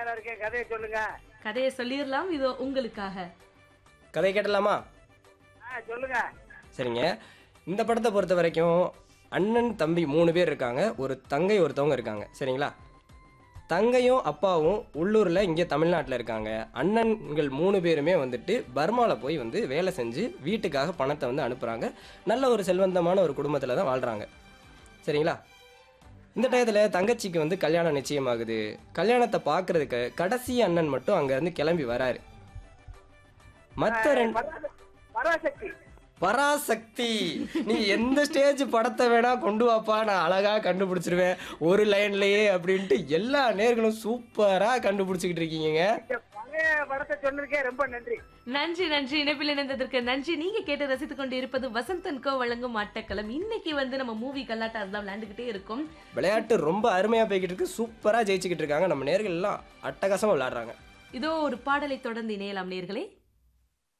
தயாரா இருக்கேன் கதையை சொல்லுங்க கதையை சொல்லிடலாம் இது உங்களுக்காக கதை கேட்டலாமா ஆ சொல்லுங்க சரிங்க இந்த படத்தை பொறுத்த வரைக்கும் அண்ணன் தம்பி மூணு பேர் இருக்காங்க ஒரு தங்கை ஒருத்தவங்க இருக்காங்க சரிங்களா தங்கையும் அப்பாவும் உள்ளூரில் இங்கே தமிழ்நாட்டில் இருக்காங்க அண்ணன்கள் மூணு பேருமே வந்துட்டு பர்மாவில் போய் வந்து வேலை செஞ்சு வீட்டுக்காக பணத்தை வந்து அனுப்புகிறாங்க நல்ல ஒரு செல்வந்தமான ஒரு குடும்பத்தில் தான் வாழ்கிறாங்க சரிங்களா இந்த டயத்தில் தங்கச்சிக்கு வந்து கல்யாணம் நிச்சயமாகுது கல்யாணத்தை பார்க்கறதுக்கு கடைசி அண்ணன் மட்டும் அங்கேருந்து கிளம்பி வராரு மற்ற ரெண்டு பரா- பராசக்தி பராசக்தி நீ எந்த ஸ்டேஜ் படத்தை வேணா கொண்டு வாப்பா நான் அழகா கண்டுபிடிச்சிருவேன் ஒரு லைன்லயே அப்படின்ட்டு எல்லா நேர்களும் சூப்பரா கண்டுபிடிச்சிக்கிட்டு இருக்கீங்க இந்த பழைய படத்தை சொன்னதுக்கே ரொம்ப நன்றி நன்றி நன்றி இணைப்பில் இணைந்ததற்கு நன்றி நீங்க கேட்டு ரசித்துக் கொண்டு இருப்பது வசந்தன் கோ வழங்கும் ஆட்டக்களம் இன்னைக்கு வந்து நம்ம மூவி கல்லாட்டா தான் விளையாண்டுகிட்டே இருக்கோம் விளையாட்டு ரொம்ப அருமையா போய்கிட்டு இருக்கு சூப்பரா ஜெயிச்சுக்கிட்டு இருக்காங்க நம்ம நேர்கள் எல்லாம் அட்டகாசமா விளையாடுறாங்க இதோ ஒரு பாடலை தொடர்ந்து இணையலாம் நேர்களே